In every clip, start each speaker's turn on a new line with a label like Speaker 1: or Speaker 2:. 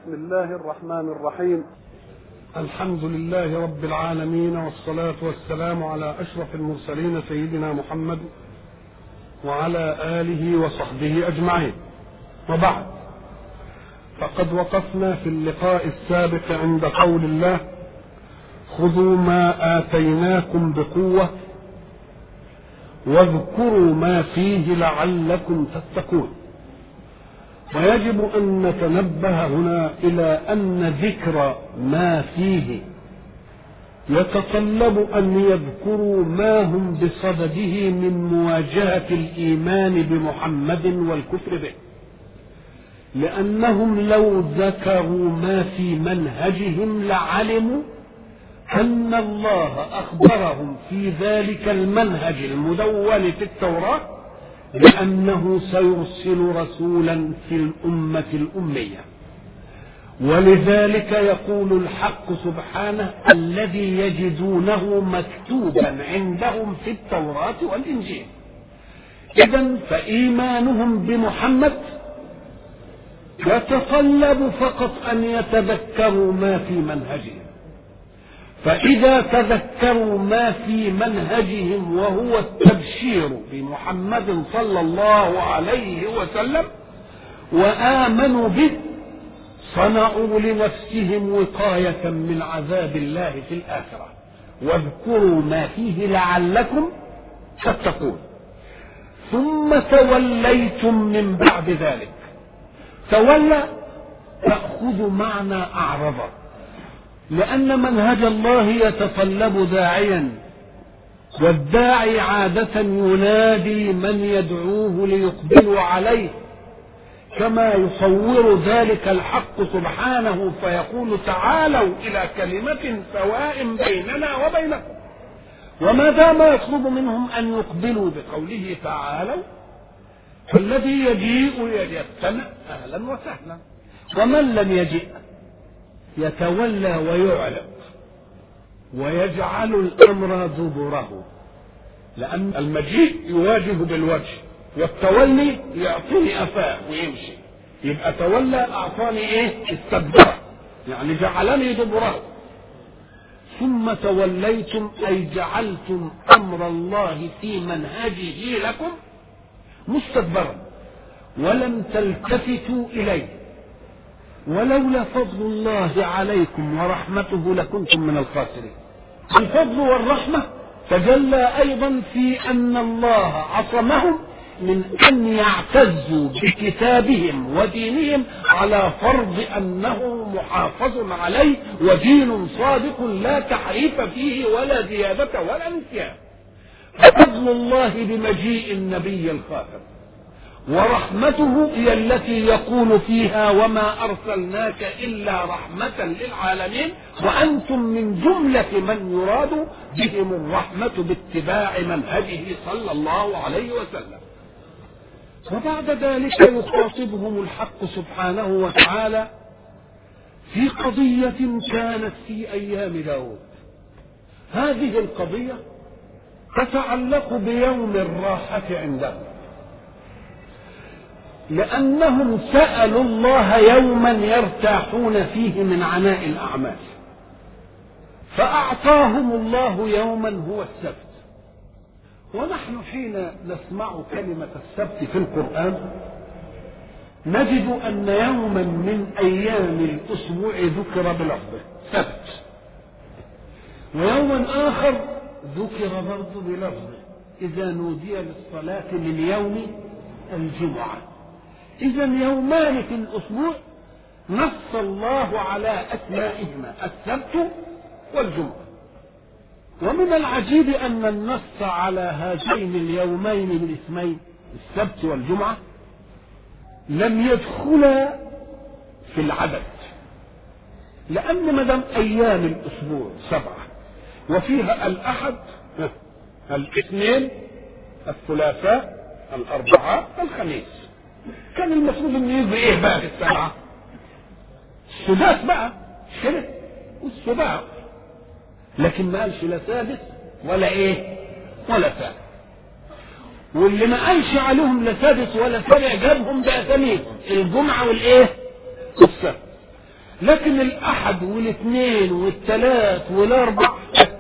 Speaker 1: بسم الله الرحمن الرحيم الحمد لله رب العالمين والصلاة والسلام على أشرف المرسلين سيدنا محمد وعلى آله وصحبه أجمعين وبعد فقد وقفنا في اللقاء السابق عند قول الله خذوا ما آتيناكم بقوة واذكروا ما فيه لعلكم تتقون ويجب أن نتنبه هنا إلى أن ذكر ما فيه يتطلب أن يذكروا ما هم بصدده من مواجهة الإيمان بمحمد والكفر به لأنهم لو ذكروا ما في منهجهم لعلموا أن الله أخبرهم في ذلك المنهج المدون في التوراة بأنه سيرسل رسولا في الأمة الأمية ولذلك يقول الحق سبحانه الذي يجدونه مكتوبا عندهم في التوراة والإنجيل إذا فإيمانهم بمحمد يتطلب فقط أن يتذكروا ما في منهجهم فإذا تذكروا ما في منهجهم وهو التبشير بمحمد صلى الله عليه وسلم وآمنوا به صنعوا لنفسهم وقاية من عذاب الله في الآخرة واذكروا ما فيه لعلكم تتقون ثم توليتم من بعد ذلك تولى تأخذ معنى أعرض لأن منهج الله يتطلب داعيا والداعي عادة ينادي من يدعوه ليقبلوا عليه كما يصور ذلك الحق سبحانه فيقول تعالوا إلى كلمة سواء بيننا وبينكم وما دام يطلب منهم أن يقبلوا بقوله تعالوا فالذي يجيء يستمع أهلا وسهلا ومن لم يجئ يتولى ويعرض ويجعل الامر دبره لان المجيء يواجه بالوجه والتولي يعطيني افاه ويمشي يبقى تولى اعطاني ايه استدبره يعني جعلني دبره ثم توليتم اي جعلتم امر الله في منهجه لكم مستدبرا ولم تلتفتوا اليه ولولا فضل الله عليكم ورحمته لكنتم من الخاسرين الفضل والرحمة تجلى أيضا في أن الله عصمهم من أن يعتزوا بكتابهم ودينهم على فرض أنه محافظ عليه ودين صادق لا تحريف فيه ولا زيادة ولا نسيان فضل الله بمجيء النبي الخاتم ورحمته هي التي يقول فيها وما ارسلناك الا رحمه للعالمين وانتم من جمله من يراد بهم الرحمه باتباع منهجه صلى الله عليه وسلم وبعد ذلك يخاطبهم الحق سبحانه وتعالى في قضيه كانت في ايام داود هذه القضيه تتعلق بيوم الراحه عندهم لأنهم سألوا الله يوما يرتاحون فيه من عناء الأعمال فأعطاهم الله يوما هو السبت ونحن حين نسمع كلمة السبت في القرآن نجد أن يوما من أيام الأسبوع ذكر بلفظه سبت ويوما آخر ذكر برضه بلفظه إذا نودي للصلاة من يوم الجمعة إذا يومان في الأسبوع نص الله على أسمائهما السبت والجمعة ومن العجيب أن النص على هذين اليومين بالاسمين السبت والجمعة لم يدخلا في العدد لأن ما دام أيام الأسبوع سبعة وفيها الأحد الاثنين الثلاثاء الأربعاء الخميس كان المفروض ان يجي ايه بقى في السبعه؟ السداس بقى كده والسباع لكن ما قالش لا سادس ولا ايه؟ ولا سابع واللي ما قالش عليهم لا سادس ولا سابع جابهم باساميهم الجمعه والايه؟ والسبت لكن الاحد والاثنين والثلاث والاربع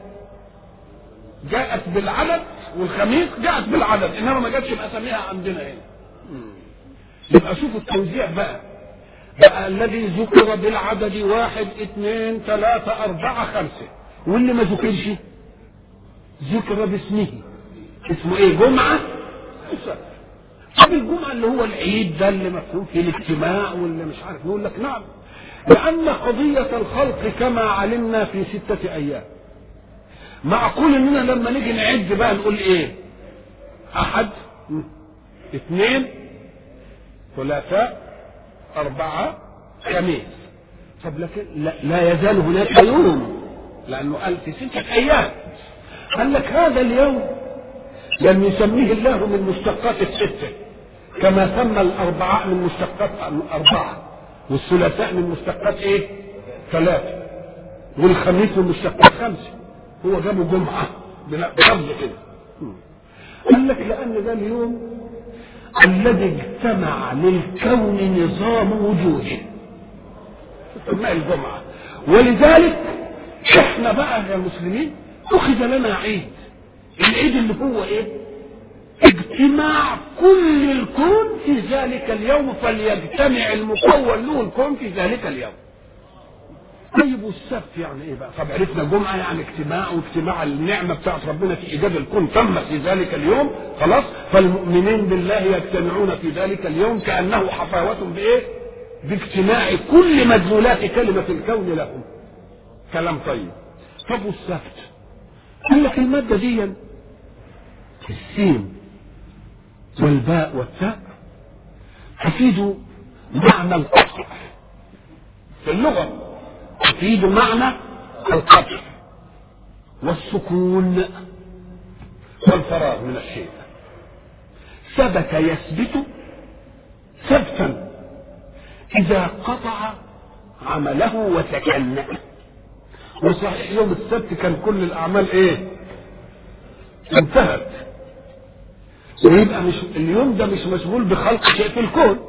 Speaker 1: جاءت بالعدد والخميس جاءت بالعدد انما ما جاتش باساميها عندنا هنا يبقى شوفوا التوزيع بقى بقى الذي ذكر بالعدد واحد اثنين ثلاثة أربعة خمسة واللي ما ذكرش ذكر باسمه اسمه ايه جمعة وسبت طب الجمعة اللي هو العيد ده اللي مفهوم فيه الاجتماع واللي مش عارف نقول لك نعم لأن قضية الخلق كما علمنا في ستة أيام معقول اننا لما نيجي نعد بقى نقول ايه احد اثنين ثلاثاء اربعة خميس طب لكن لا, لا يزال هناك يوم لانه قال في ستة ايام قال لك هذا اليوم لم يسميه الله من مشتقات الستة كما سمى الأربعاء من مشتقات أربعة والثلاثاء من مشتقات إيه؟ ثلاثة والخميس من مشتقات خمسة هو جابه جمعة بلفظ كده قال لك لأن ده اليوم الذي اجتمع للكون نظام وجوده سماه الجمعة ولذلك احنا بقى يا مسلمين اخذ لنا عيد العيد اللي هو ايه اجتماع كل الكون في ذلك اليوم فليجتمع المكون له الكون في ذلك اليوم طيب والسبت يعني ايه بقى؟ طب عرفنا جمعه يعني اجتماع واجتماع النعمه بتاعت ربنا في ايجاد الكون تم في ذلك اليوم خلاص فالمؤمنين بالله يجتمعون في ذلك اليوم كانه حفاوه بايه؟ باجتماع كل مدلولات كلمه الكون لهم. كلام طيب. طب والسبت؟ قال لك الماده دي السين والباء والتاء تفيد معنى القطع في اللغه تفيد معنى القطع والسكون والفراغ من الشيء ثبت يثبت ثبتا إذا قطع عمله وتكلم وصحيح يوم السبت كان كل الأعمال إيه؟ انتهت ويبقى مش اليوم ده مش مشغول بخلق شيء في الكون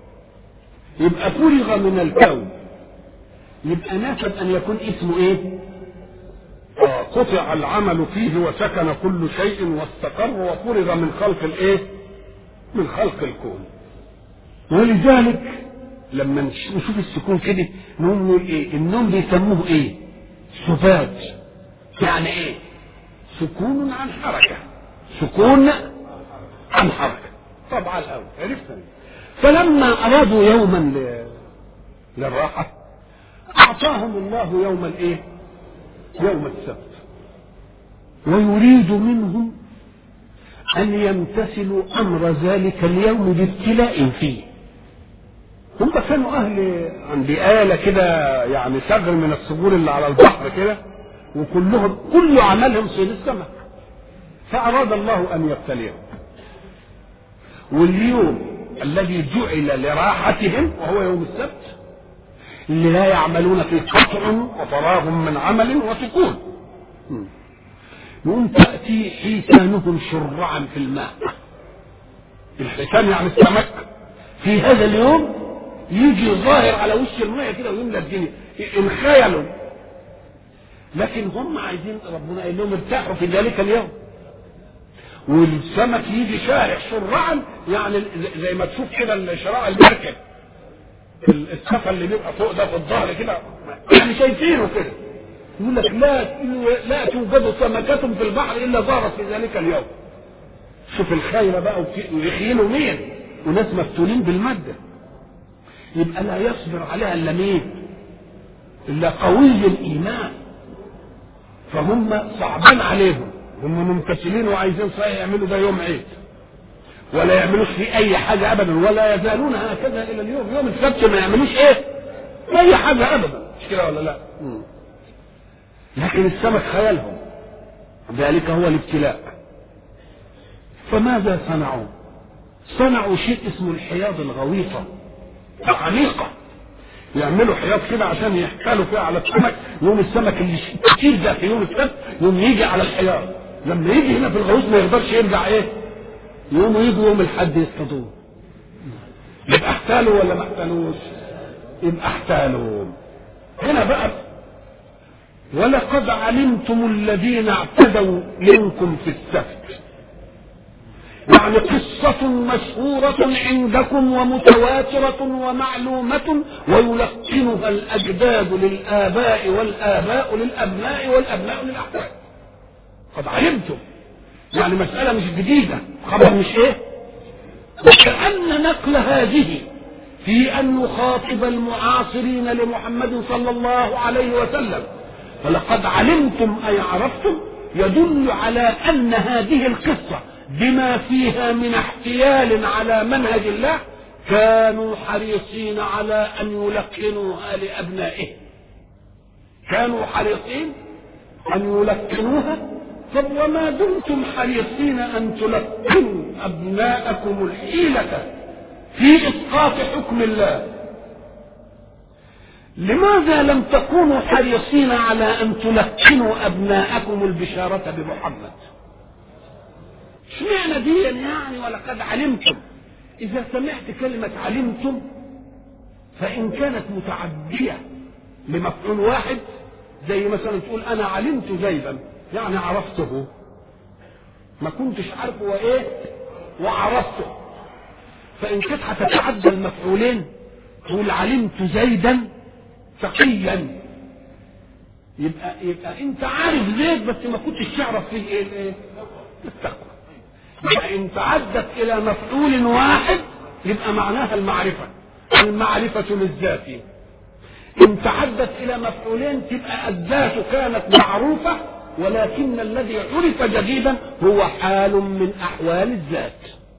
Speaker 1: يبقى فرغ من الكون يبقى ناسب ان يكون اسمه ايه آه قطع العمل فيه وسكن كل شيء واستقر وفرغ من خلق الايه من خلق الكون ولذلك لما نشوف السكون كده نقوم نقول ايه النوم بيسموه ايه سبات يعني ايه سكون عن حركة سكون عن حركة طبعا الاول عرفنا فلما ارادوا يوما ل... للراحه أعطاهم الله يوم الإيه؟ يوم السبت ويريد منهم أن يمتثلوا أمر ذلك اليوم بابتلاء فيه هم كانوا أهل عند آلة كده يعني ثغر من الصخور اللي على البحر كده وكلهم كل عملهم صيد السمك فأراد الله أن يبتليهم واليوم الذي جعل لراحتهم وهو يوم السبت اللي لا يعملون فيه قطع وفراغ من عمل وسكون يقوم تأتي حيتانهم شرعا في الماء الحيتان يعني السمك في هذا اليوم يجي ظاهر على وش الماء كده ويملى الدنيا انخيلوا لكن هم عايزين ربنا قال لهم ارتاحوا في ذلك اليوم والسمك يجي شارع شرعا يعني زي ما تشوف كده شراع المركب السفر اللي بيبقى فوق ده في الظهر كده يعني شايفينه كده يقول لك لا لا توجد سمكة في البحر الا ظهرت في ذلك اليوم شوف الخيرة بقى ويخيلوا مين وناس مفتونين بالمادة يبقى لا يصبر عليها الا مين الا قوي الايمان فهم صعبان عليهم هم ممتثلين وعايزين صحيح يعملوا ده يوم عيد ولا يعملوش فيه اي حاجه ابدا ولا يزالون هكذا الى اليوم يوم السبت ما يعملوش ايه اي حاجه ابدا مش كده ولا لا مم. لكن السمك خيالهم ذلك هو الابتلاء فماذا صنعوا صنعوا شيء اسمه الحياض الغويطه عميقه يعملوا حياض كده عشان يحكلوا فيها على السمك يوم السمك اللي كتير ده في يوم السبت يوم يجي على الحياض لما يجي هنا في الغوص ما يقدرش يرجع ايه يوم يجوا يوم الحد يصطادوه يبقى احتالوا ولا ما احتالوش يبقى احتالوا هنا بقى ولقد علمتم الذين اعتدوا منكم في السبت يعني قصة مشهورة عندكم ومتواترة ومعلومة ويلقنها الأجداد للآباء والآباء للأبناء والأبناء للأحفاد قد علمتم يعني مسألة مش جديدة خبر مش إيه وكأن نقل هذه في أن نخاطب المعاصرين لمحمد صلى الله عليه وسلم فلقد علمتم أي عرفتم يدل على أن هذه القصة بما فيها من احتيال على منهج الله كانوا حريصين على أن يلقنوها لأبنائهم كانوا حريصين أن يلقنوها طب وما دمتم حريصين أن تلقنوا أبناءكم الحيلة في إسقاط حكم الله لماذا لم تكونوا حريصين على أن تلقنوا أبناءكم البشارة بمحمد اشمعنى دي يعني ولقد علمتم إذا سمعت كلمة علمتم فإن كانت متعدية لمفعول واحد زي مثلا تقول أنا علمت زيدا يعني عرفته ما كنتش عارفه وإيه وعرفته فإن كانت هتتعدى المفعولين تقول علمت زيدا تقيا يبقى يبقى انت عارف زيد بس ما كنتش تعرف فيه ايه الايه التقوى يبقى ان تعدت الى مفعول واحد يبقى معناها المعرفه المعرفه للذات ان تعدت الى مفعولين تبقى الذات كانت معروفه ولكن الذي عرف جديدا هو حال من احوال الذات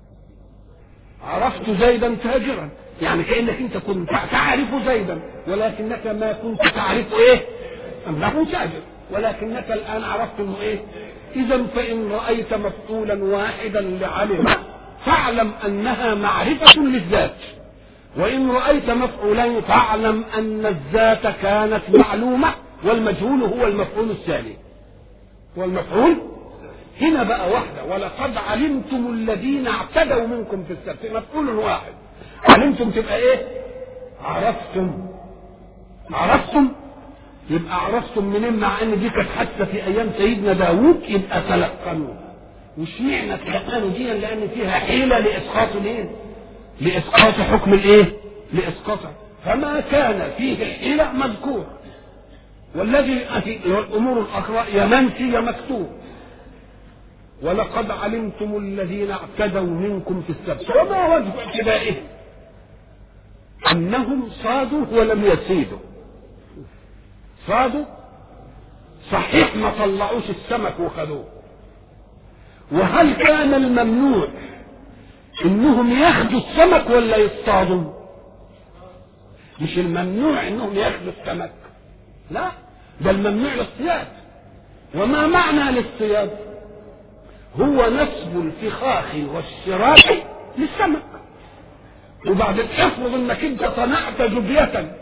Speaker 1: عرفت زيدا تاجرا يعني كانك انت كنت تعرف زيدا ولكنك ما كنت تعرف ايه انه تاجر ولكنك الان عرفت انه ايه اذا فان رايت مفعولا واحدا لعلم فاعلم انها معرفه للذات وان رايت مفعولين فاعلم ان الذات كانت معلومه والمجهول هو المفعول الثاني والمفعول هنا بقى واحدة ولقد علمتم الذين اعتدوا منكم في السبت مفعول واحد علمتم تبقى ايه عرفتم عرفتم يبقى عرفتم منين مع ان دي كانت حادثه في ايام سيدنا داوود يبقى تلقنوا واشمعنى تلقنوا دي لان فيها حيله لاسقاط الايه لاسقاط حكم الايه لاسقاط فما كان فيه الحيله مذكور والذي الامور الاخرى يا منفي يا مكتوب ولقد علمتم الذين اعتدوا منكم في السبت وما وجه اعتدائهم انهم صادوا ولم يسيدوا صادوا صحيح ما طلعوش السمك وخدوه وهل كان الممنوع انهم ياخدوا السمك ولا يصطادوا مش الممنوع انهم ياخدوا السمك لا ده الممنوع الاصطياد وما معنى الاصطياد هو نسب الفخاخ والشراك للسمك وبعدين افرض انك انت صنعت جبية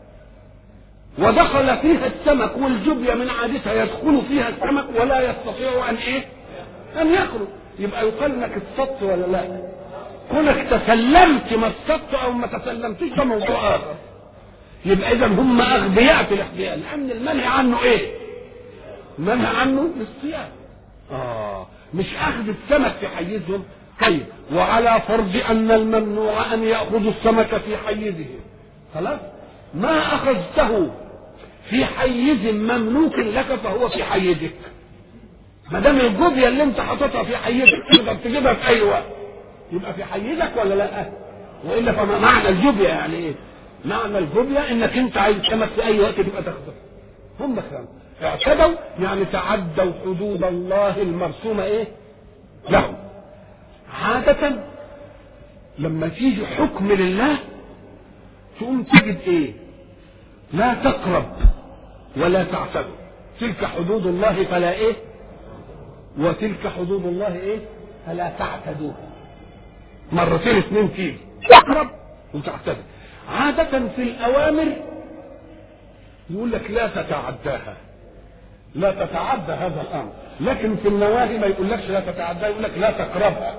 Speaker 1: ودخل فيها السمك والجبية من عادتها يدخل فيها السمك ولا يستطيع ان ايه ان يخرج يبقى يقال انك اصطدت ولا لا كونك تسلمت ما اصطدت او ما تسلمتش ده موضوع اخر يبقى اذا هم اغبياء في الاحتيال لان المنهي عنه ايه المنهي عنه الاصطياد اه مش اخذ السمك في حيزهم طيب وعلى فرض ان الممنوع ان ياخذ السمك في حيزه خلاص ما اخذته في حيز مملوك لك فهو في حيزك ما دام الجبيه اللي انت حاططها في حيزك تقدر تجيبها في اي وقت يبقى في حيزك ولا لا والا فما معنى الجبيه يعني ايه معنى الجبيه انك انت عايز سمك في اي وقت تبقى تاخده هم كلام اعتدوا يعني تعدوا حدود الله المرسومه ايه لهم عادة لما تيجي حكم لله تقوم تجد ايه لا تقرب ولا تعتدوا تلك حدود الله فلا ايه وتلك حدود الله ايه فلا تعتدوها مرتين اثنين تيجي تقرب وتعتدي عادة في الأوامر يقول لك لا تتعداها لا تتعدى هذا الأمر لكن في النواهي ما يقولكش لا تتعدى يقول لك لا تقربها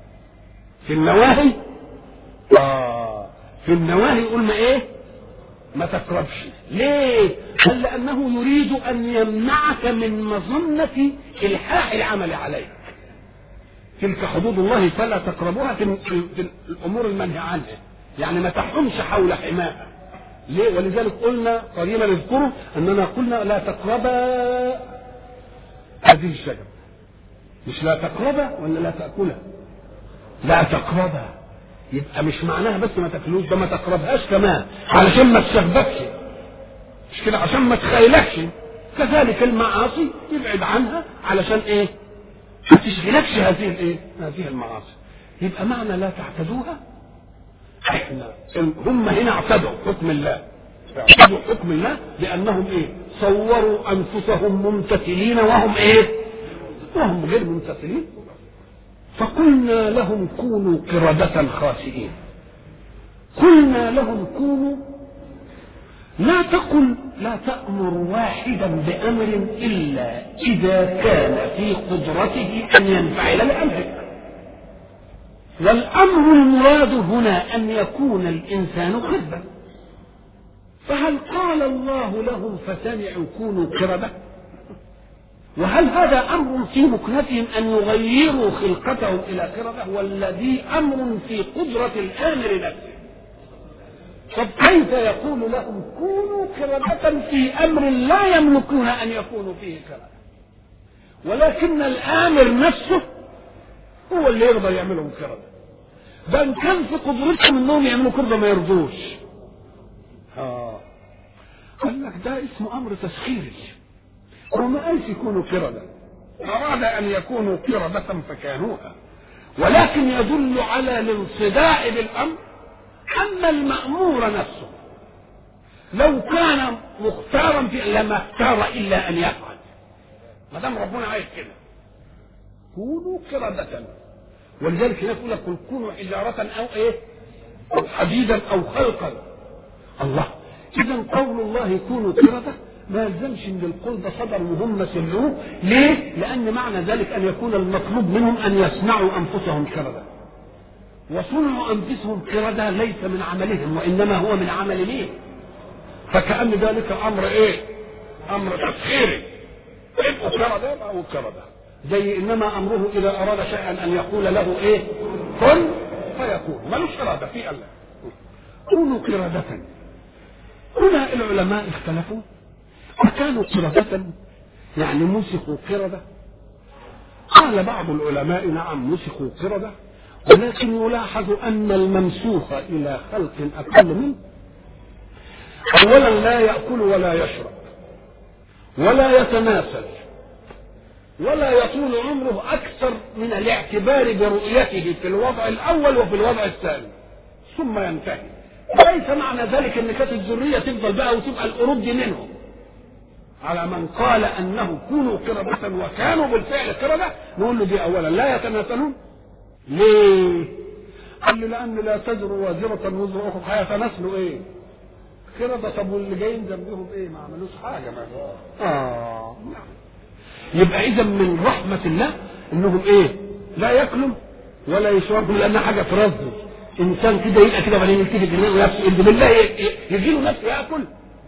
Speaker 1: في النواهي آه في النواهي يقول ما ايه ما تقربش ليه قال لانه يريد ان يمنعك من مظنه الحاح العمل عليك تلك حدود الله فلا تقربوها في في الامور المنهي عنها يعني ما تحكمش حول حماها ليه ولذلك قلنا قريبا اذكروا اننا قلنا لا تقربا هذه الشجره مش لا تقربا ولا لا تاكلها لا تقربا يبقى مش معناها بس ما تاكلوش ده ما تقربهاش كمان علشان ما تشبكش مش كده عشان ما تخيلكش كذلك المعاصي يبعد عنها علشان ايه ما تشغلكش هذه الايه هذه المعاصي يبقى معنى لا تعتدوها احنا هم هنا اعتدوا حكم الله اعتدوا حكم الله لانهم ايه صوروا انفسهم ممتثلين وهم ايه وهم غير ممتثلين فقلنا لهم كونوا قردة خاسئين قلنا لهم كونوا لا تقل لا تأمر واحدا بأمر إلا إذا كان في قدرته أن ينفعل لأمرك والأمر المراد هنا أن يكون الإنسان قردا فهل قال الله لهم فسمعوا كونوا قردة وهل هذا أمر في مكنتهم أن يغيروا خلقتهم إلى قردة والذي أمر في قدرة الآمر نفسه طب كيف يقول لهم كونوا قردة في أمر لا يملكون أن يكونوا فيه قردة ولكن الآمر نفسه هو اللي يقدر يعملهم قردة ده إن كان في قدرتهم إنهم يعملوا قردة ما يرضوش آه قال لك ده اسمه أمر تسخيري هو ما قالش يكونوا قردة أراد أن يكونوا قردة فكانوها ولكن يدل على الانصداع بالأمر أما المأمور نفسه لو كان مختارا في لما اختار إلا أن يفعل ما دام ربنا عايز كده كونوا قردة ولذلك هناك يقول لك قل كونوا حجارة أو إيه أو حديدا أو خلقا الله إذا قول الله كونوا قردة ما يلزمش ان القول ده صدر وهم سمعوه ليه؟ لان معنى ذلك ان يكون المطلوب منهم ان يصنعوا انفسهم قرده. وصنع انفسهم قرده ليس من عملهم وانما هو من عمل مين؟ فكأن ذلك امر ايه؟ امر تسخيري. ابقوا قرده يبقوا قرده. زي انما امره اذا اراد شيئا ان يقول له ايه؟ كن فيكون ملوش اراده في الله. كونوا قردة. هنا العلماء اختلفوا وكانوا قردة يعني مسخوا قردة قال بعض العلماء نعم مسخوا قردة ولكن يلاحظ أن الممسوخ إلى خلق أقل منه أولا لا يأكل ولا يشرب ولا يتناسل ولا يطول عمره أكثر من الاعتبار برؤيته في الوضع الأول وفي الوضع الثاني ثم ينتهي ليس معنى ذلك ان كانت الذريه تفضل بقى وتبقى القرود دي منهم على من قال انه كونوا قردة وكانوا بالفعل قردة نقول له دي اولا لا يتناسلون ليه؟ قال لي لان لا تزر وازرة وزر اخرى هيتناسلوا ايه؟ قردة طب واللي جايين ذنبهم ايه؟ ما عملوش حاجة ما اه يبقى اذا من رحمة الله انهم ايه؟ لا ياكلوا ولا يشربوا لانها حاجة ترزق انسان كده يبقى كده بعدين يلتفت يلاقي نفسه يلزم بالله يجي له نفسه ياكل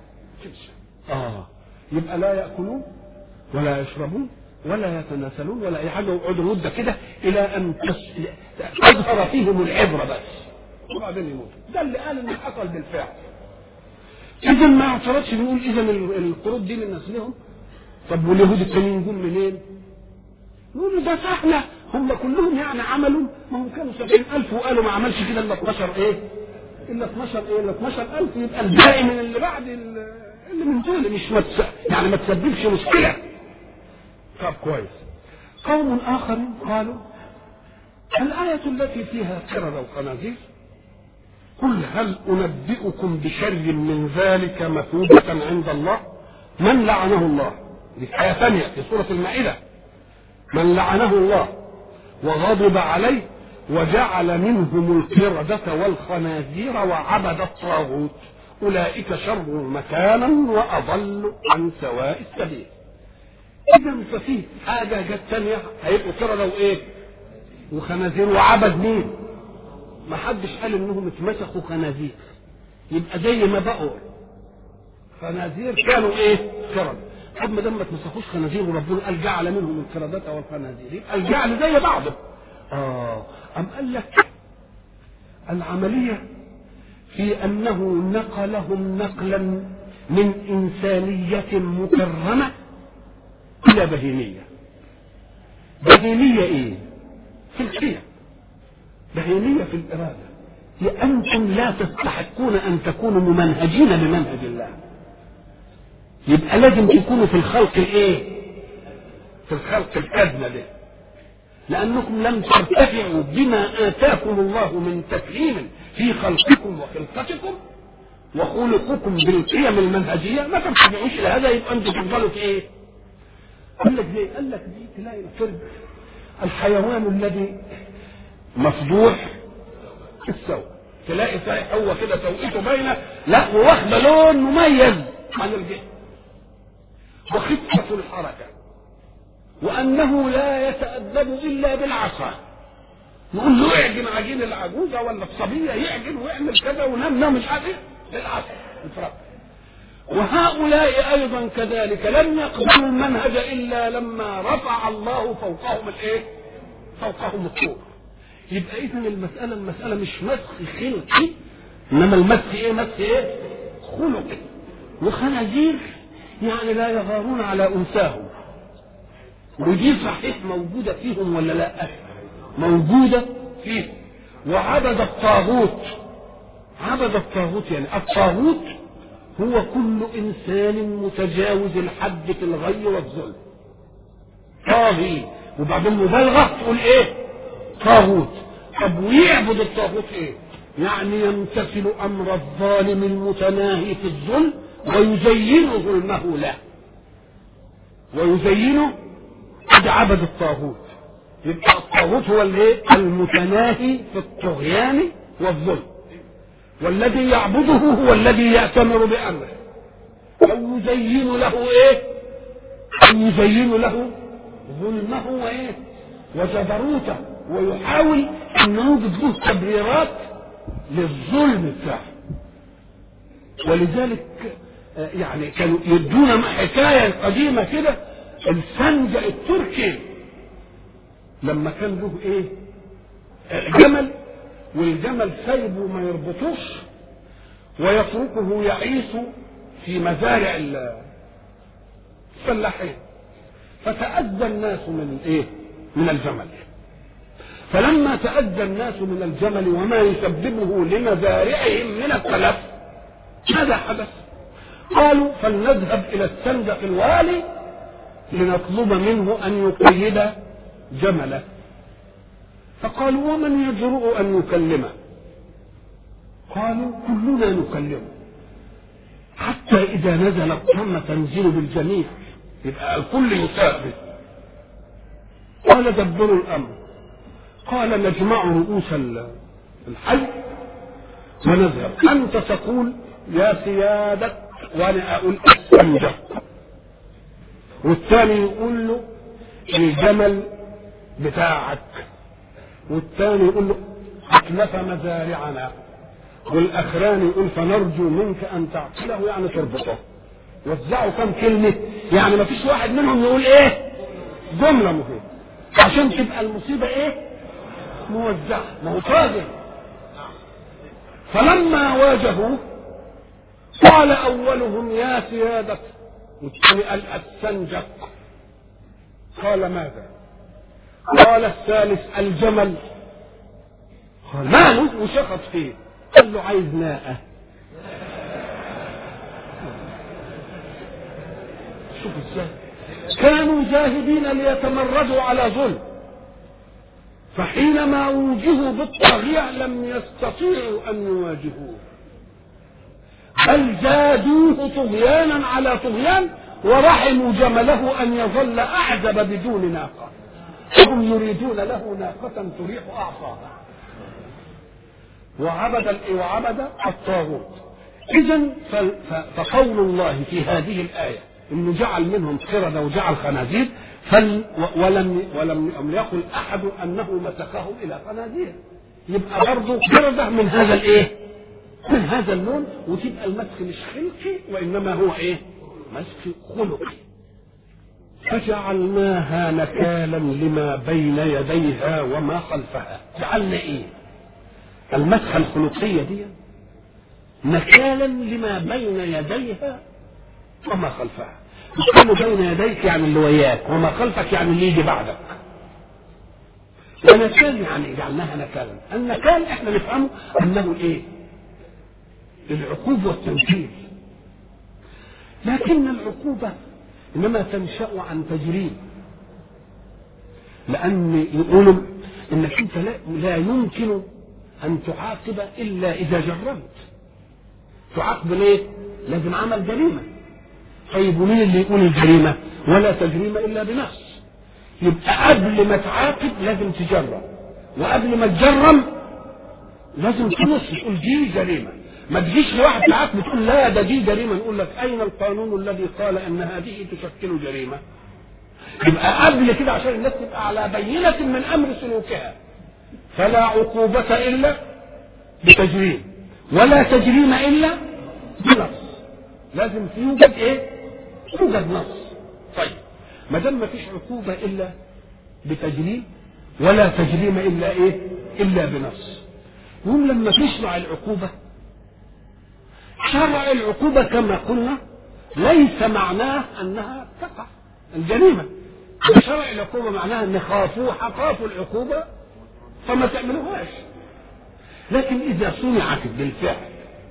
Speaker 1: اه يبقى لا ياكلون ولا يشربون ولا يتناسلون ولا اي حاجه ويقعدوا مده كده الى ان تظهر فيهم العبره بس وبعدين يموتوا ده اللي قال انه حصل بالفعل اذا ما اعترضش بيقول اذا القرود دي من نسلهم طب واليهود التانيين جم منين؟ نقول له ده سهله هم كلهم يعني عملوا ما هم كانوا سبعين ألف وقالوا ما عملش كده إلا 12 إيه؟ إلا 12 إيه؟ إلا 12 ألف يبقى الباقي من اللي بعد اللي من دول مش متس... يعني ما تسببش مشكلة. طب كويس. قوم آخرين قالوا الآية التي فيها قردة وخنازير قل هل أنبئكم بشر من ذلك مثوبة عند الله من لعنه الله دي آية ثانية في سورة المائدة من لعنه الله وغضب عليه وجعل منهم القردة والخنازير وعبد الطاغوت أولئك شر مكانا وأضل عن سواء السبيل إذا ففي حاجة جت ثانية هيبقوا قردة وإيه؟ وخنازير وعبد مين؟ ما حدش قال إنهم اتمسخوا خنازير يبقى زي ما بقوا خنازير كانوا ايه قرد طب ما دام ما تمسكوش خنازير وربنا قال جعل منهم القردة والخنازير يبقى الجعل زي بعضه اه ام قال لك العملية في انه نقلهم نقلا من انسانية مكرمة الى بهيمية بهيمية ايه في القيم بهيمية في الارادة لانتم لا تستحقون ان تكونوا ممنهجين بمنهج الله يبقى لازم تكونوا في الخلق الايه في الخلق الادنى ده لانكم لم ترتفعوا بما اتاكم الله من تكريم في خلقكم وخلقتكم وخلقكم بالقيم المنهجيه ما ترتفعوش الى هذا يبقى انتم تفضلوا في ايه؟ قال لك ليه؟ قال لك دي تلاقي الفرد الحيوان الذي مفضوح السوء تلاقي صحيح هو كده توقيته باينه لا وواخده لون مميز عن الجسم وخفه الحركه وانه لا يتادب الا بالعصا نقول له اعجن عجين العجوزه ولا الصبيه يعجن ويعمل كذا ونام نام مش عارف ايه بالعصا الفرق وهؤلاء ايضا كذلك لم يقبلوا المنهج الا لما رفع الله فوقهم الايه؟ فوقهم الطور. يبقى اذا المساله المساله مش مسخ خلقي انما المسخ ايه؟ مسخ ايه؟ خلقي. وخنازير يعني لا يغارون على انساهم. ودي صحيح موجوده فيهم ولا لا؟ موجوده فيهم. وعبد الطاغوت عبد الطاغوت يعني الطاغوت هو كل انسان متجاوز الحد في الغي والظلم طاغي وبعدين مبالغه تقول ايه طاغوت طب ويعبد الطاغوت ايه يعني يمتثل امر الظالم المتناهي في الظلم ويزين ظلمه له ويزينه قد عبد الطاغوت يبقى الطاغوت هو الايه المتناهي في الطغيان والظلم والذي يعبده هو الذي يأتمر بأمره أو يزين له إيه؟ أو يزين له ظلمه وإيه؟ وجبروته ويحاول أن يوجد له تبريرات للظلم بتاعه ولذلك يعني كانوا يدونا حكاية قديمة كده السنجة التركي لما كان له ايه جمل والجمل سايبه ما يربطوش ويتركه يعيش في مزارع الفلاحين فتأذى الناس من ايه من الجمل فلما تأذى الناس من الجمل وما يسببه لمزارعهم من التلف ماذا حدث قالوا فلنذهب الى السندق الوالي لنطلب منه ان يقيد جمله فقالوا ومن يجرؤ ان يكلمه قالوا كلنا نكلمه حتى اذا نزل الطم تنزل بالجميع يبقى الكل يسابق قال دبروا الامر قال نجمع رؤوس الحي ونذهب انت تقول يا سيادة وانا اقول استنجق والثاني يقول له الجمل بتاعك والثاني يقول له اتلف مزارعنا والاخراني يقول فنرجو منك ان تعقله يعني تربطه وزعوا كم كلمه يعني ما فيش واحد منهم يقول ايه جمله مهمه عشان تبقى المصيبه ايه موزعه ما هو فاضل فلما واجهوا قال اولهم يا سيادة والثاني قال السنجق قال ماذا قال الثالث الجمل قال ماله وشخص فيه قال له عايز ناقة شوف ازاي كانوا جاهدين ليتمردوا على ظلم فحينما وجهوا بالطغية لم يستطيعوا أن يواجهوه بل زادوه طغيانا على طغيان ورحموا جمله أن يظل أعزب بدون ناقة وهم يريدون له ناقة تريح أعصابه وعبد وعبد الطاغوت إذا فقول الله في هذه الآية انه جعل منهم قردة وجعل خنازير فل ولم ولم يقل احد انه مسخهم الى خنازير يبقى برضه قردة من هذا الايه؟ من هذا اللون وتبقى المسخ مش خلقي وانما هو ايه؟ مسخ خلقي فجعلناها نكالا لما بين يديها وما خلفها جعلنا ايه المسخة الخلقية دي نكالا لما بين يديها وما خلفها يقول بين يديك يعني اللي وياك وما خلفك يعني اللي يجي بعدك ونكال يعني جعلناها نكالا النكال احنا نفهمه انه ايه العقوبة والتنكيل لكن العقوبة انما تنشا عن تجريب لان يقولوا انك انت لا, لا يمكن ان تعاقب الا اذا جرمت تعاقب ليه لازم عمل جريمه طيب ومين اللي يقول الجريمه ولا تجريم الا بنص يبقى قبل ما تعاقب لازم تجرم وقبل ما تجرم لازم تنص تقول دي جريمه ما تجيش لواحد تعاقب تقول لا ده دي جريمه نقول لك اين القانون الذي قال ان هذه تشكل جريمه يبقى قبل كده عشان الناس تبقى على بينه من امر سلوكها فلا عقوبة إلا بتجريم ولا تجريم إلا بنص لازم يوجد إيه؟ يوجد نص طيب ما دام ما فيش عقوبة إلا بتجريم ولا تجريم إلا إيه؟ إلا بنص يقوم لما تشرع العقوبة شرع العقوبة كما قلنا ليس معناه أنها تقع الجريمة شرع العقوبة معناها أن خافوا خافوا العقوبة فما تعملوهاش لكن إذا صنعت بالفعل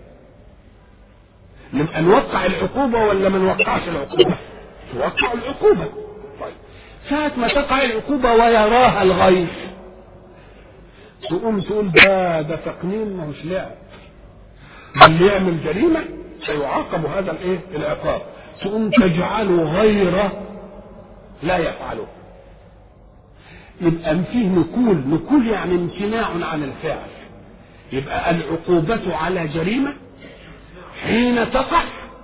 Speaker 1: نبقى نوقع العقوبة ولا ما نوقعش العقوبة؟ توقع العقوبة طيب ساعة ما تقع العقوبة ويراها الغير تقوم تقول ده ده تقنين ما هوش لعب اللي يعمل جريمة سيعاقب هذا الايه العقاب تقوم تجعله غير لا يفعله يبقى فيه نكول نكول يعني امتناع عن الفعل يبقى العقوبة على جريمة حين تقع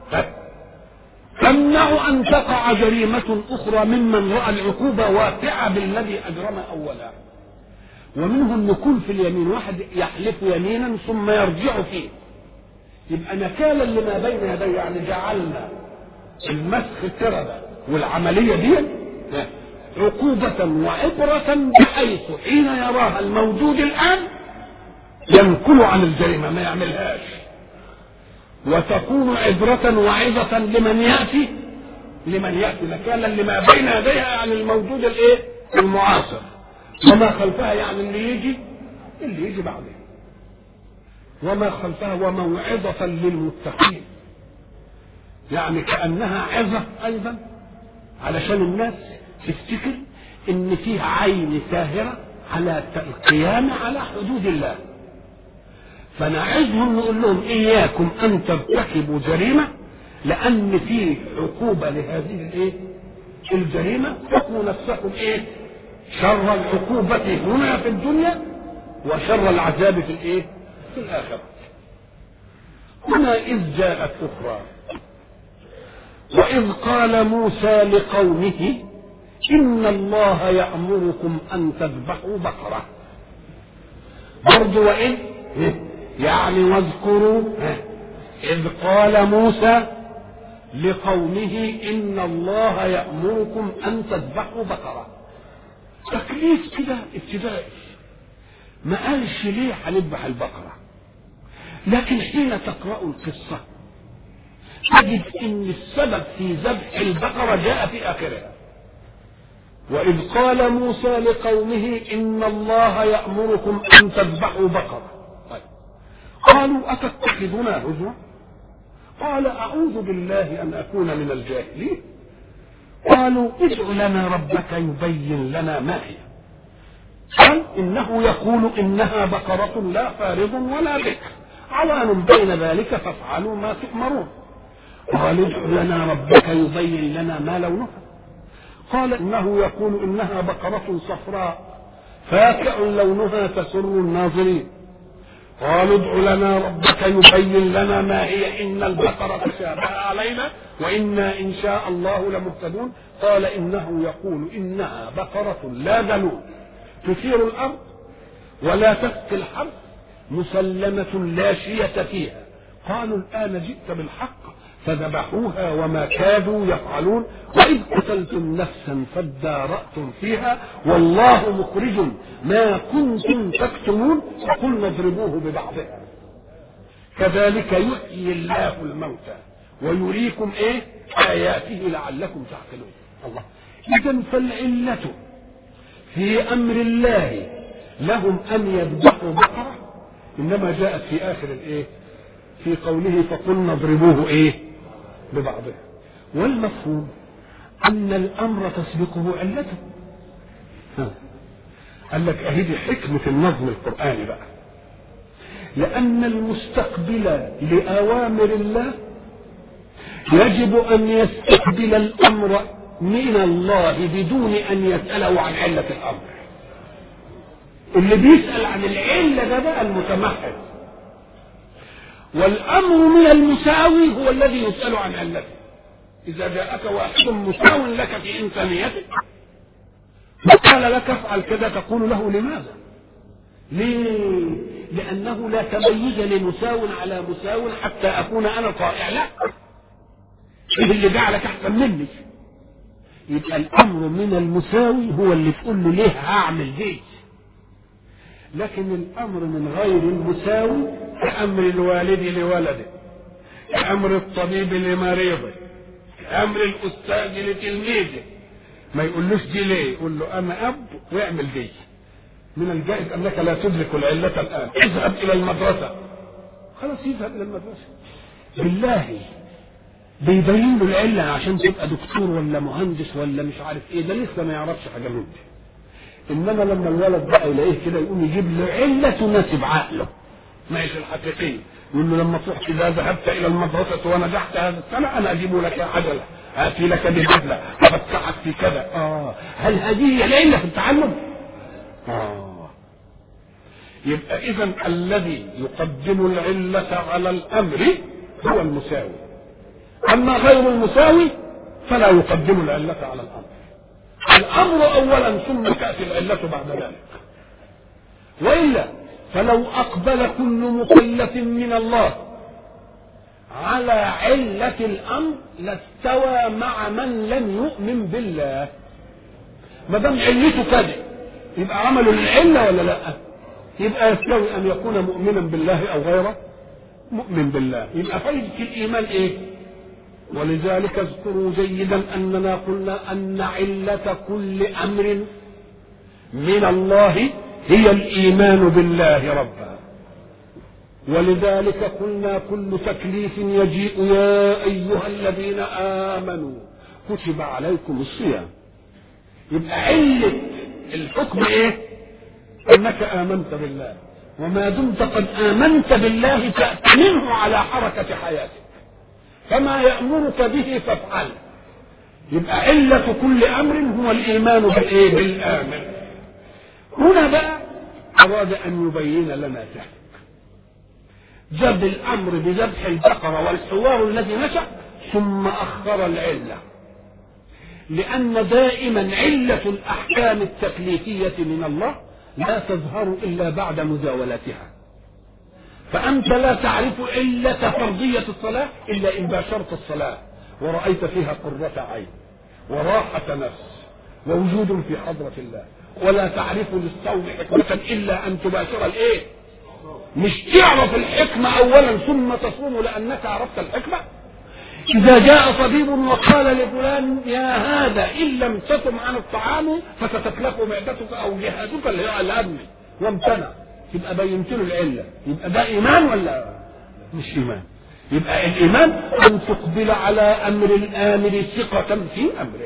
Speaker 1: تمنع أن تقع جريمة أخرى ممن رأى العقوبة واقعة بالذي أجرم أولا ومنه النكول في اليمين واحد يحلف يمينا ثم يرجع فيه يبقى نكالا لما بين يديه يعني جعلنا المسخ كربة والعملية دي عقوبة وعبرة بحيث حين يراها الموجود الآن ينكل عن الجريمة ما يعملهاش وتكون عبرة وعظة لمن يأتي لمن يأتي نكالا لما بين يديها عن الموجود الايه المعاصر وما خلفها يعني اللي يجي اللي يجي بعدين وما خلفها وموعظة للمتقين يعني كأنها عظة أيضا علشان الناس تفتكر ان فيه عين ساهرة على القيام على حدود الله فنعظهم نقول لهم اياكم ان ترتكبوا جريمة لان في عقوبة لهذه الايه الجريمة حكموا نفسكم ايه شر العقوبة هنا في الدنيا وشر العذاب في الايه في الاخرة هنا اذ جاءت اخرى واذ قال موسى لقومه إن الله يأمركم أن تذبحوا بقرة برضو وإن يعني واذكروا إذ قال موسى لقومه إن الله يأمركم أن تذبحوا بقرة تكليف كده ابتدائي ما قالش ليه هنذبح البقرة لكن حين تقرأ القصة تجد ان السبب في ذبح البقرة جاء في اخرها وإذ قال موسى لقومه إن الله يأمركم أن تذبحوا بقرة طيب. قالوا أتتخذنا هزوا قال أعوذ بالله أن أكون من الجاهلين قالوا ادع لنا ربك يبين لنا ما هي قال إنه يقول إنها بقرة لا فارض ولا بكر عوان بين ذلك فافعلوا ما تؤمرون قال ادع لنا ربك يبين لنا ما لونها قال انه يقول انها بقرة صفراء فاكع لونها تسر الناظرين قالوا ادع لنا ربك يبين لنا ما هي ان البقرة تشابه علينا وانا ان شاء الله لمهتدون قال انه يقول انها بقرة لا ذلول تثير الارض ولا تسقي الحرث مسلمة لا شية فيها قالوا الآن جئت بالحق فذبحوها وما كادوا يفعلون وإذ قتلتم نفسا فادارأتم فيها والله مخرج ما كنتم تكتمون فقلنا اضربوه ببعضها كذلك يحيي الله الموتى ويريكم ايه آياته لعلكم تعقلون الله إذا فالعلة في أمر الله لهم أن يذبحوا بقرة إنما جاءت في آخر الإيه في قوله فقلنا اضربوه إيه ببعضها والمفهوم أن الأمر تسبقه علته ها. قال لك أهي دي حكمة النظم القرآني بقى لأن المستقبل لأوامر الله يجب أن يستقبل الأمر من الله بدون أن يسأله عن علة الأمر اللي بيسأل عن العلة ده بقى المتمحض والأمر من المساوي هو الذي يسأل عن علته إذا جاءك واحد مساو لك في إنسانيتك وقال لك افعل كذا تقول له لماذا؟ ليه؟ لأنه لا تميز لمساو على مساو حتى أكون أنا طائع لا إيه اللي جعلك أحسن مني؟ يبقى الأمر من المساوي هو اللي تقول له ليه هعمل دي لكن الأمر من غير المساوي كأمر الوالد لولده كأمر الطبيب لمريضه كأمر الأستاذ لتلميذه ما يقولوش دي ليه يقول له أنا أب واعمل دي من الجائز أنك لا تدرك العلة الآن اذهب إلى المدرسة خلاص يذهب إلى المدرسة بالله بيبين له العلة عشان تبقى دكتور ولا مهندس ولا مش عارف ايه ده لسه ما يعرفش حاجة من دي انما لما الولد بقى يلاقيه كده يقوم يجيب له علة تناسب عقله ما هيش الحقيقية يقول له لما تروح اذا ذهبت الى المدرسة ونجحت هذا السنة انا اجيب لك عجلة اتي لك ببدلة افتحك في كذا اه هل هذه هي العلة في التعلم؟ اه يبقى اذا الذي يقدم العلة على الامر هو المساوي اما غير المساوي فلا يقدم العلة على الامر الامر اولا ثم تاتي العلة بعد ذلك والا فلو اقبل كل مكلف من الله على علة الامر لاستوى مع من لم يؤمن بالله ما دام علته كده يبقى عملوا للعلة ولا لا يبقى يستوي ان يكون مؤمنا بالله او غيره مؤمن بالله يبقى فايدة الايمان ايه ولذلك اذكروا جيدا اننا قلنا ان علة كل امر من الله هي الايمان بالله ربا ولذلك قلنا كل تكليف يجيء يا ايها الذين امنوا كتب عليكم الصيام يبقى علة الحكم ايه انك امنت بالله وما دمت قد امنت بالله تأتمنه على حركة حياتك فما يأمرك به فافعل يبقى علة كل أمر هو الإيمان بالإيه؟ بالآمر هنا بقى أراد أن يبين لنا ذلك جاب الأمر بذبح البقرة والحوار الذي نشأ ثم أخر العلة لأن دائما علة الأحكام التكليفية من الله لا تظهر إلا بعد مزاولتها فأنت لا تعرف علة فرضية الصلاة إلا إن باشرت الصلاة ورأيت فيها قرة عين وراحة نفس ووجود في حضرة الله ولا تعرف للصوم حكمة إلا أن تباشر الإيه؟ مش تعرف الحكمة أولا ثم تصوم لأنك عرفت الحكمة إذا جاء طبيب وقال لفلان يا هذا إن لم تصم عن الطعام فستتلف معدتك أو جهازك اللي هي الأدمي وامتنع يبقى بينت له العلة يبقى ده إيمان ولا مش إيمان يبقى الإيمان أن تقبل على أمر الآمر ثقة في أمره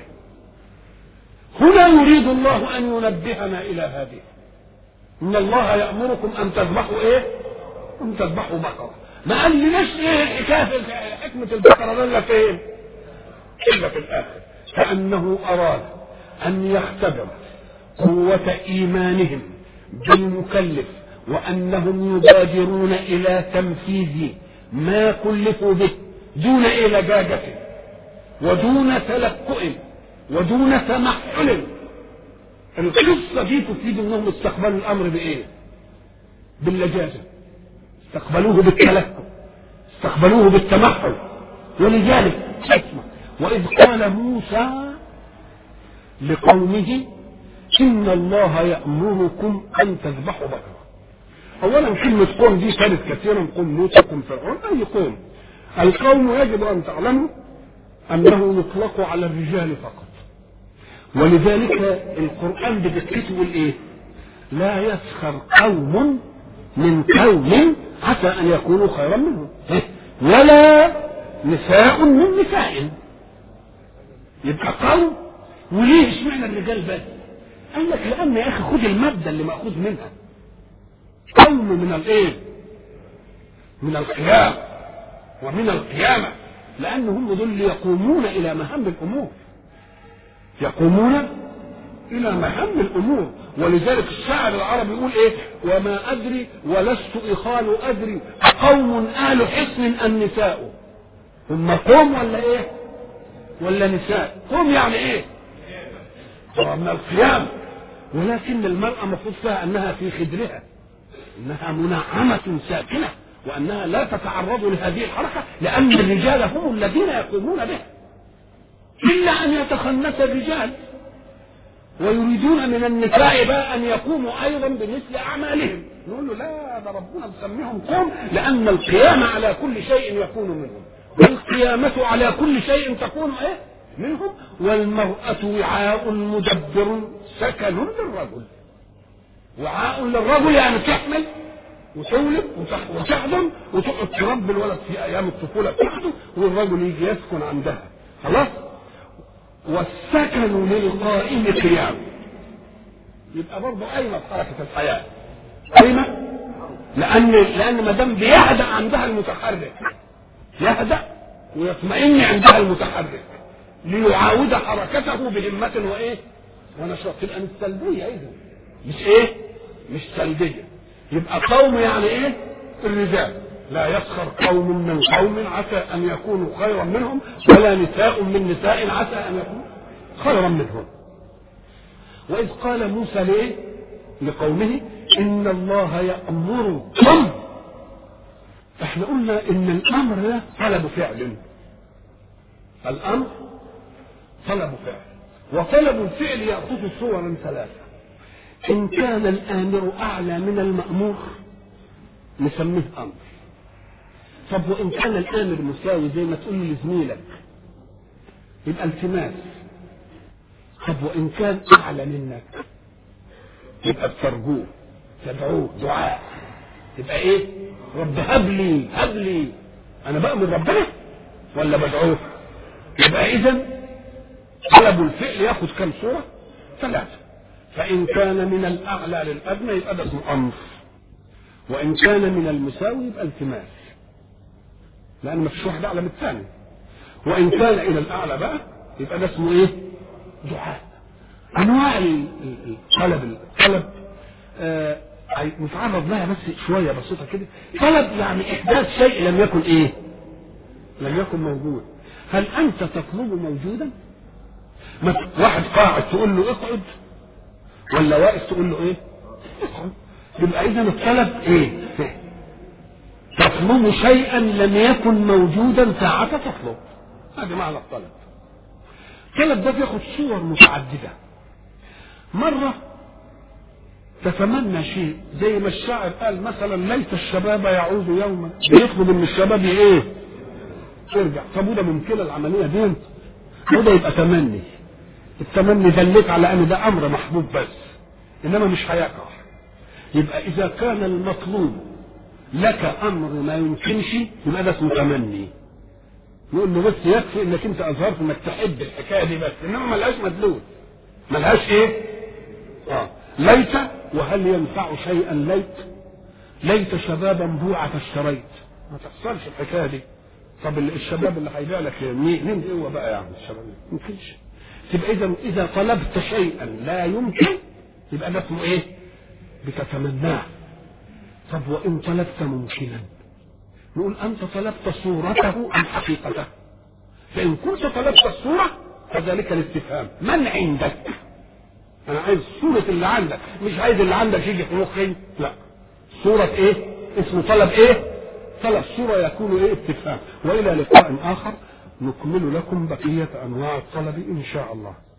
Speaker 1: هنا يريد الله أن ينبهنا إلى هذه إن الله يأمركم أن تذبحوا إيه؟ أن تذبحوا بقرة ما قال لناش إيه حكاية حكمة البقرة ده إلا فين؟ إلا في الآخر كأنه أراد أن يختبر قوة إيمانهم بالمكلف وأنهم يبادرون إلى تنفيذ ما كلفوا به دون إيه لجاجة ودون تلكؤ ودون تمحل القصة دي تفيد أنهم استقبلوا الأمر بإيه؟ باللجاجة استقبلوه بالتلكؤ استقبلوه بالتمحل ولذلك اسمع وإذ قال موسى لقومه إن الله يأمركم أن تذبحوا بقرة أولا كلمة قوم دي كانت كثيرا قوم موسى قوم فرعون أي قوم القوم يجب أن تعلموا أنه يطلق على الرجال فقط ولذلك القرآن بدقته يقول إيه لا يسخر قوم من قوم عسى أن يكونوا خيرا منهم ولا نساء من نساء يبقى قوم وليه اشمعنى الرجال بس؟ قال لك لأن يا أخي خد المادة اللي مأخوذ منها قوم من الإيه؟ من القيام ومن القيامة لأن هم دول اللي يقومون إلى مهام الأمور يقومون إلى مهام الأمور ولذلك الشاعر العربي يقول إيه وما أدري ولست إخال أدري قوم آل حصن النساء هم قوم ولا إيه ولا نساء قوم يعني إيه هو من القيام ولكن المرأة مفروض فيها أنها في خدرها أنها منعمة ساكنة وأنها لا تتعرض لهذه الحركة لأن الرجال هم الذين يقومون بها إلا أن يتخنث الرجال ويريدون من النساء بقى أن يقوموا أيضا بمثل أعمالهم نقول له لا ده ربنا مسميهم قوم لأن القيام على كل شيء يكون منهم والقيامة على كل شيء تكون إيه منهم والمرأة وعاء مدبر سكن للرجل وعاء للرجل يعني تحمل وتولد وتحضن وتقعد تربي الولد في ايام الطفوله بتاعته والرجل يجي يسكن عندها خلاص والسكن للقائم قيام يبقى برضه قايمه في حركه الحياه قايمه لان لان ما دام بيهدأ عندها المتحرك يهدأ ويطمئن عندها المتحرك ليعاود حركته بهمة وايه؟ ونشاط تبقى مش سلبية اذا مش ايه؟ مش سلبية يبقى قوم يعني ايه؟ الرجال لا يسخر قوم من قوم عسى ان يكونوا خيرا منهم ولا نساء من نساء عسى ان يكونوا خيرا منهم واذ قال موسى ليه؟ لقومه ان الله يامركم احنا قلنا ان الامر ده طلب فعل الامر طلب فعل وطلب الفعل ياخذ صورا ثلاثه ان كان الامر اعلى من المامور نسميه امر طب وان كان الامر مساوي زي ما تقول لزميلك يبقى التماس طب وان كان اعلى منك يبقى بترجوه تدعوه دعاء يبقى ايه رب هب لي هب لي انا بامر ربنا ولا بدعوه يبقى اذا طلب الفعل ياخذ كم صوره ثلاثه فان كان من الاعلى للادنى يبقى ده اسمه امر وان كان من المساوي يبقى التماس لان ما فيش واحد اعلى من الثاني وان كان الى الاعلى بقى يبقى ده اسمه ايه دعاء انواع الطلب الطلب آه نتعرض لها بس شويه بسيطه كده طلب يعني احداث شيء لم يكن ايه لم يكن موجود هل انت تطلب موجودا واحد قاعد تقول له اقعد ولا واقف تقول له ايه اقعد يبقى اذا الطلب ايه تطلب شيئا لم يكن موجودا ساعة تطلب هذا معنى الطلب الطلب ده بياخد صور متعددة مرة تتمنى شيء زي ما الشاعر قال مثلا ليت الشباب يعود يوما بيطلب ان الشباب ايه يرجع طب وده ممكنه العمليه دي وده يبقى تمني التمني دلت على ان ده امر محبوب بس انما مش هيقع يبقى اذا كان المطلوب لك امر ما يمكنش يبقى ده اسمه تمني يقول له بس يكفي انك انت اظهرت انك تحب الحكايه دي بس انما ملهاش مدلول ملهاش ايه؟ اه ليت وهل ينفع شيئا ليت ليت شبابا بوعة اشتريت ما تحصلش الحكايه دي طب الشباب اللي هيبيع لك مين مين هو بقى يعني الشباب ما يمكنش تبقى اذا اذا طلبت شيئا لا يمكن يبقى ده اسمه ايه؟ بتتمناه طب وان طلبت ممكنا نقول انت طلبت صورته ام حقيقته؟ فان كنت طلبت الصوره فذلك الاستفهام من عندك؟ انا عايز صورة اللي عندك مش عايز اللي عندك يجي في مخي لا صورة ايه اسمه طلب ايه طلب صورة يكون ايه استفهام والى لقاء اخر نكمل لكم بقية انواع الطلب ان شاء الله